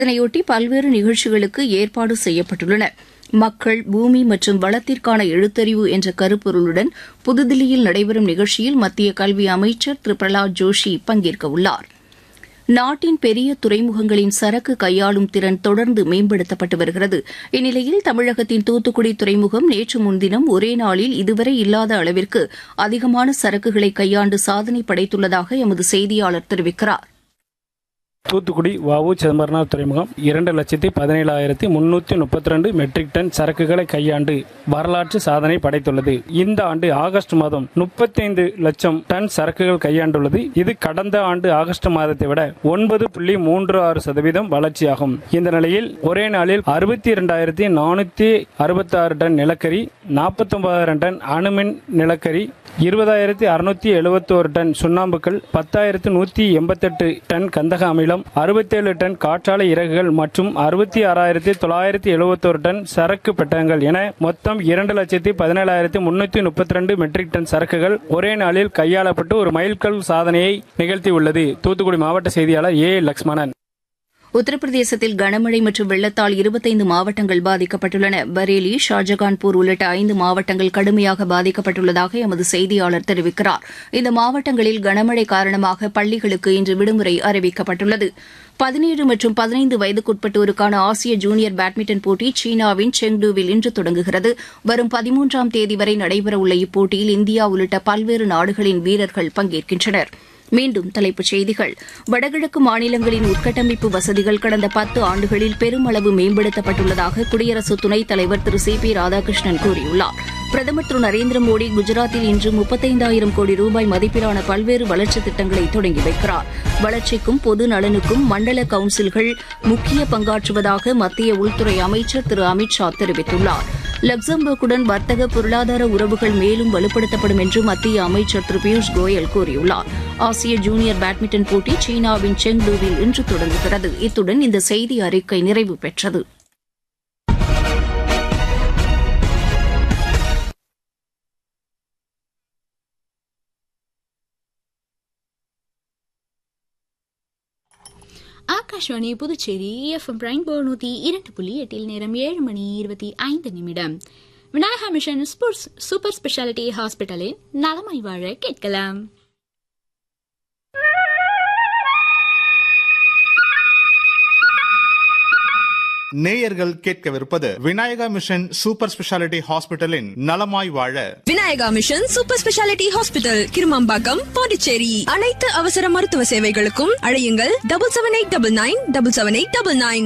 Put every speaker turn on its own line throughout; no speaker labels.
இதனையொட்டி பல்வேறு நிகழ்ச்சிகளுக்கு ஏற்பாடு செய்யப்பட்டுள்ளன மக்கள் பூமி மற்றும் வளத்திற்கான எழுத்தறிவு என்ற கருப்பொருளுடன் புதுதில்லியில் நடைபெறும் நிகழ்ச்சியில் மத்திய கல்வி அமைச்சர் திரு பிரகலாத் ஜோஷி பங்கேற்கவுள்ளார் நாட்டின் பெரிய துறைமுகங்களின் சரக்கு கையாளும் திறன் தொடர்ந்து மேம்படுத்தப்பட்டு வருகிறது இந்நிலையில் தமிழகத்தின் தூத்துக்குடி துறைமுகம் நேற்று முன்தினம் ஒரே நாளில் இதுவரை இல்லாத அளவிற்கு அதிகமான சரக்குகளை கையாண்டு சாதனை படைத்துள்ளதாக எமது செய்தியாளர் தெரிவிக்கிறார்
தூத்துக்குடி வவு சிதம்பரனார் துறைமுகம் இரண்டு லட்சத்தி பதினேழாயிரத்தி முன்னூத்தி முப்பத்தி ரெண்டு மெட்ரிக் டன் சரக்குகளை கையாண்டு வரலாற்று சாதனை படைத்துள்ளது இந்த ஆண்டு ஆகஸ்ட் மாதம் முப்பத்தைந்து லட்சம் டன் சரக்குகள் கையாண்டுள்ளது இது கடந்த ஆண்டு ஆகஸ்ட் மாதத்தை விட ஒன்பது புள்ளி மூன்று ஆறு சதவீதம் வளர்ச்சியாகும் இந்த நிலையில் ஒரே நாளில் அறுபத்தி இரண்டாயிரத்தி நானூத்தி அறுபத்தி ஆறு டன் நிலக்கரி நாற்பத்தி ஒன்பதாயிரம் டன் அணுமின் நிலக்கரி இருபதாயிரத்தி அறுநூத்தி எழுபத்தோரு டன் சுண்ணாம்புக்கள் பத்தாயிரத்து நூத்தி எண்பத்தெட்டு டன் கந்தக அமிலம் அறுபத்தேழு டன் காற்றாலை இறகுகள் மற்றும் அறுபத்தி ஆறாயிரத்தி தொள்ளாயிரத்தி எழுபத்தோரு டன் சரக்கு பெட்டகங்கள் என மொத்தம் இரண்டு லட்சத்தி பதினேழாயிரத்தி முன்னூத்தி முப்பத்தி ரெண்டு மெட்ரிக் டன் சரக்குகள் ஒரே நாளில் கையாளப்பட்டு ஒரு மைல்கல் சாதனையை நிகழ்த்தியுள்ளது தூத்துக்குடி மாவட்ட செய்தியாளர் ஏ லக்ஷ்மணன்
உத்தரப்பிரதேசத்தில் கனமழை மற்றும் வெள்ளத்தால் இருபத்தைந்து மாவட்டங்கள் பாதிக்கப்பட்டுள்ளன பரேலி ஷாஜகான்பூர் உள்ளிட்ட ஐந்து மாவட்டங்கள் கடுமையாக பாதிக்கப்பட்டுள்ளதாக எமது செய்தியாளர் தெரிவிக்கிறார் இந்த மாவட்டங்களில் கனமழை காரணமாக பள்ளிகளுக்கு இன்று விடுமுறை அறிவிக்கப்பட்டுள்ளது பதினேழு மற்றும் பதினைந்து வயதுக்குட்பட்டோருக்கான ஆசிய ஜூனியர் பேட்மிண்டன் போட்டி சீனாவின் செங்டூவில் இன்று தொடங்குகிறது வரும் பதிமூன்றாம் தேதி வரை நடைபெறவுள்ள இப்போட்டியில் இந்தியா உள்ளிட்ட பல்வேறு நாடுகளின் வீரர்கள் பங்கேற்கின்றனா் மீண்டும் தலைப்புச் செய்திகள் வடகிழக்கு மாநிலங்களின் உட்கட்டமைப்பு வசதிகள் கடந்த பத்து ஆண்டுகளில் பெருமளவு மேம்படுத்தப்பட்டுள்ளதாக குடியரசு துணைத் தலைவர் திரு சி பி ராதாகிருஷ்ணன் கூறியுள்ளார் பிரதமர் திரு நரேந்திர மோடி குஜராத்தில் இன்று முப்பத்தைந்தாயிரம் கோடி ரூபாய் மதிப்பிலான பல்வேறு வளர்ச்சித் திட்டங்களை தொடங்கி வைக்கிறார் வளர்ச்சிக்கும் பொது நலனுக்கும் மண்டல கவுன்சில்கள் முக்கிய பங்காற்றுவதாக மத்திய உள்துறை அமைச்சர் திரு அமித் ஷா தெரிவித்துள்ளார் லக்சம்பர்க்குடன் வர்த்தக பொருளாதார உறவுகள் மேலும் வலுப்படுத்தப்படும் என்று மத்திய அமைச்சர் திரு பியூஷ் கோயல் கூறியுள்ளார் ஆசிய ஜூனியர் பேட்மிண்டன் போட்டி சீனாவின் செங்டூவில் இன்று தொடங்குகிறது இத்துடன் இந்த செய்தி அறிக்கை நிறைவு பெற்றது
ஆகாஷ்வாணி புதுச்சேரி எஃப்எம் ரெயின்போ நூத்தி இரண்டு புள்ளி எட்டில் நேரம் ஏழு மணி இருபத்தி ஐந்து நிமிடம் விநாயகா மிஷன் சூப்பர் ஸ்பெஷாலிட்டி ஹாஸ்பிட்டலின் நலமாய் வாழ கேட்கலாம்
நேயர்கள் கேட்கவிருப்பது விநாயகா மிஷன் சூப்பர் ஸ்பெஷாலிட்டி ஹாஸ்பிட்டலின் நலமாய் வாழ
Vinayaka mission super speciality hospital Kirumampakkam Pondicherry அனைத்து அவசர மருத்துவ சேவைகளுக்கும் அழையுங்கள் double seven eight double nine double seven eight double nine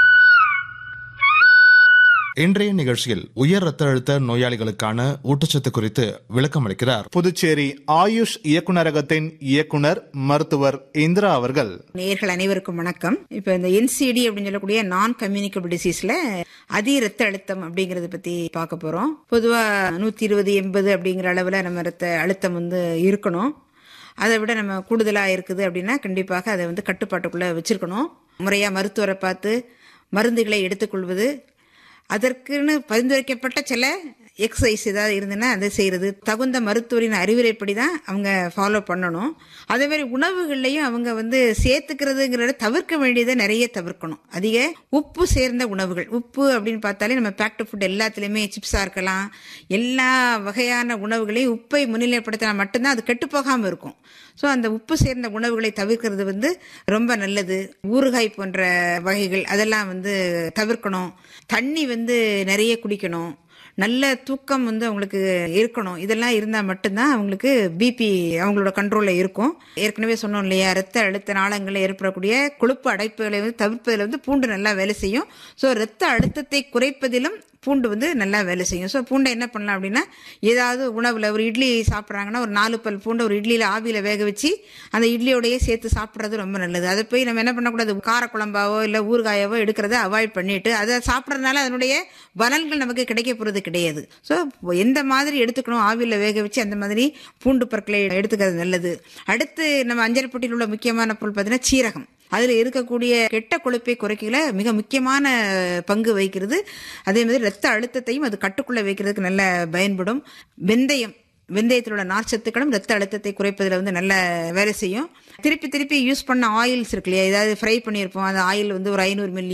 இன்றைய நிகழ்ச்சியில் உயர் ரத்த அழுத்த நோயாளிகளுக்கான ஊட்டச்சத்து குறித்து விளக்கம் அளிக்கிறார் புதுச்சேரி ஆயுஷ் இயக்குநரகத்தின் இயக்குனர் மருத்துவர் இந்திரா அவர்கள்
நேர்கள் அனைவருக்கும் வணக்கம் இப்போ இந்த என்சிடி அப்படின்னு சொல்லக்கூடிய நான் கம்யூனிகபிள் டிசீஸ்ல அதி ரத்த அழுத்தம் அப்படிங்கறத பத்தி பார்க்க போறோம் பொதுவா நூத்தி இருபது எண்பது அப்படிங்கிற அளவுல நம்ம ரத்த அழுத்தம் வந்து இருக்கணும் அதை விட நம்ம கூடுதலாக இருக்குது அப்படின்னா கண்டிப்பாக அதை வந்து கட்டுப்பாட்டுக்குள்ளே வச்சிருக்கணும் முறையாக மருத்துவரை பார்த்து மருந்துகளை எடுத்துக்கொள்வது அதற்குன்னு பரிந்துரைக்கப்பட்ட சில எக்ஸசைஸ் ஏதாவது இருந்ததுன்னா அதை செய்கிறது தகுந்த மருத்துவரின் அறிவுரைப்படி தான் அவங்க ஃபாலோ பண்ணணும் அதே மாதிரி உணவுகள்லையும் அவங்க வந்து சேர்த்துக்கிறதுங்கிறத தவிர்க்க வேண்டியதை நிறைய தவிர்க்கணும் அதிக உப்பு சேர்ந்த உணவுகள் உப்பு அப்படின்னு பார்த்தாலே நம்ம பேக்டு ஃபுட் எல்லாத்துலேயுமே சிப்ஸாக இருக்கலாம் எல்லா வகையான உணவுகளையும் உப்பை முன்னிலைப்படுத்தினா மட்டும்தான் அது கெட்டு போகாமல் இருக்கும் ஸோ அந்த உப்பு சேர்ந்த உணவுகளை தவிர்க்கிறது வந்து ரொம்ப நல்லது ஊறுகாய் போன்ற வகைகள் அதெல்லாம் வந்து தவிர்க்கணும் தண்ணி வந்து நிறைய குடிக்கணும் நல்ல தூக்கம் வந்து அவங்களுக்கு இருக்கணும் இதெல்லாம் இருந்தால் மட்டும்தான் அவங்களுக்கு பிபி அவங்களோட கண்ட்ரோலில் இருக்கும் ஏற்கனவே சொன்னோம் இல்லையா ரத்த அழுத்த நாளங்களில் ஏற்படக்கூடிய கொழுப்பு அடைப்புகளை வந்து தவிர்ப்பதில் வந்து பூண்டு நல்லா வேலை செய்யும் ஸோ ரத்த அழுத்தத்தை குறைப்பதிலும் பூண்டு வந்து நல்லா வேலை செய்யும் ஸோ பூண்டை என்ன பண்ணலாம் அப்படின்னா ஏதாவது உணவில் ஒரு இட்லி சாப்பிட்றாங்கன்னா ஒரு நாலு பல் பூண்டை ஒரு இட்லியில் ஆவியில் வேக வச்சு அந்த இட்லியோடையே சேர்த்து சாப்பிட்றது ரொம்ப நல்லது அதை போய் நம்ம என்ன பண்ணக்கூடாது காரக்குழம்பாவோ இல்லை ஊறுகாயாவோ எடுக்கிறத அவாய்ட் பண்ணிட்டு அதை சாப்பிட்றதுனால அதனுடைய பலன்கள் நமக்கு கிடைக்க போகிறது கிடையாது ஸோ எந்த மாதிரி எடுத்துக்கணும் ஆவியில் வேக வச்சு அந்த மாதிரி பூண்டு பற்களை எடுத்துக்கிறது நல்லது அடுத்து நம்ம அஞ்சல் பெட்டியில் உள்ள முக்கியமான பொருள் பார்த்தீங்கன்னா சீரகம் அதில் இருக்கக்கூடிய கெட்ட கொழுப்பை குறைக்கல மிக முக்கியமான பங்கு வகிக்கிறது அதே மாதிரி ரத்த அழுத்தத்தையும் அது கட்டுக்குள்ளே வைக்கிறதுக்கு நல்ல பயன்படும் வெந்தயம் வெந்தயத்திலோட நார்ச்சத்துக்களும் ரத்த அழுத்தத்தை குறைப்பதில் வந்து நல்ல வேலை செய்யும் திருப்பி திருப்பி யூஸ் பண்ண ஆயில்ஸ் இருக்கு இல்லையா ஏதாவது ஃப்ரை பண்ணியிருப்போம் அந்த ஆயில் வந்து ஒரு ஐநூறு மில்லி